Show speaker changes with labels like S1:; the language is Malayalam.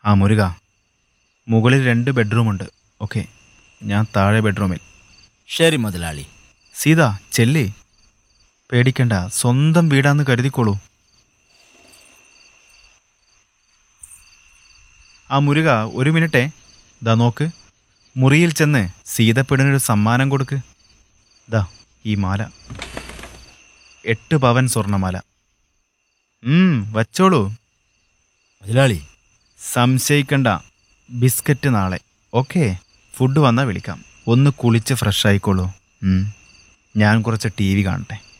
S1: ആ മുരുക മുകളിൽ രണ്ട് ബെഡ്റൂമുണ്ട് ഓക്കെ ഞാൻ താഴെ ബെഡ്റൂമിൽ
S2: ശരി മുതലാളി
S1: സീത ചെല്ലേ പേടിക്കണ്ട സ്വന്തം വീടാന്ന് കരുതിക്കോളൂ ആ മുരുക ഒരു മിനിറ്റേ ദാ നോക്ക് മുറിയിൽ ചെന്ന് സീതപ്പെടിനൊരു സമ്മാനം കൊടുക്ക് ദാ ഈ മാല എട്ട് പവൻ സ്വർണ്ണമാല ഉം വച്ചോളൂ
S2: മുതലാളി
S1: സംശയിക്കണ്ട ബിസ്ക്കറ്റ് നാളെ ഓക്കെ ഫുഡ് വന്നാൽ വിളിക്കാം ഒന്ന് കുളിച്ച് ഫ്രഷ് ആയിക്കോളൂ ഉം. ഞാൻ കുറച്ച് ടി വി കാണട്ടെ